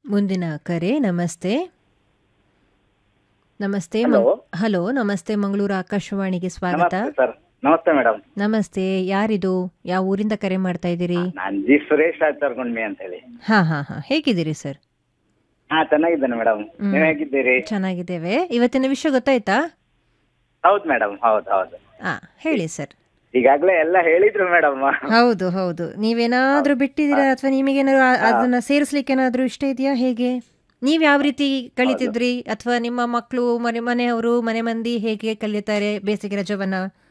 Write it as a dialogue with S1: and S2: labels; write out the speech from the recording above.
S1: ಮುಂದಿನ ಕರೆ ನಮಸ್ತೆ ನಮಸ್ತೆ
S2: ಹಲೋ
S1: ಮಂಗ್- ಹಲೋ ನಮಸ್ತೆ ಮಂಗಳೂರು ಆಕಾಶವಾಣಿಗೆ ಸ್ವಾಗತ
S2: ನಮಸ್ತೆ ಸರ್ ನಮಸ್ತೆ ಮೇಡಮ್
S1: ನಮಸ್ತೆ ಯಾರಿದು ಯಾವ ಊರಿಂದ ಕರೆ ಮಾಡ್ತಾ ಇದ್ದೀರಿ
S2: ನಾನ್ ಜಿ ಸುರೇಶ್ ಆಚಾರ್ಗುಂಡ್ಮಿ ಅಂತ ಹೇಳಿ
S1: ಹಾ ಹಾ ಹಾ ಹೇಗಿದ್ದೀರಿ ಸರ್
S2: ಹಾ ಚೆನ್ನಾಗಿದ್ದೇನೆ ಮೇಡಮ್ ನೀವ್ ಹೇಗಿದ್ದೀರಿ
S1: ಚೆನ್ನಾಗಿದ್ದೇವೆ ಇವತ್ತಿನ ವಿಷಯ ಗೊತ್ತಾಯ್ತಾ
S2: ಹೌದು ಮೇಡಮ್ ಹೌದು ಹೌದು
S1: ಆ ಹೇಳಿ ಸರ್
S2: ಈಗಾಗ್ಲೇ ಎಲ್ಲ ಹೇಳಿದ್ರು ಮೇಡಮ್
S1: ಹೌದು ಹೌದು ನೀವೇನಾದ್ರೂ ಬಿಟ್ಟಿದ್ದೀರಾ ಅಥವಾ ನಿಮಗೇನಾದ್ರು ಆ- ಅದನ್ನ ಸೇರಿಸ್ಲಿಕ್ಕೆ ಏನಾದ್ರೂ ಇಷ್ಟ ಇದೆಯಾ ಹೇಗೆ ನೀವ್ ಯಾವ ರೀತಿ ಕಲಿತಿದ್ರಿ ಅಥವಾ ನಿಮ್ಮ ಮಕ್ಕಳು ಮನೆ ಮನೆಯವರು ಮನೆ ಮಂದಿ ಹೇಗೆ ಕಲಿತಾರೆ ಬೇಸಿಗೆ ರಜವನ್ನ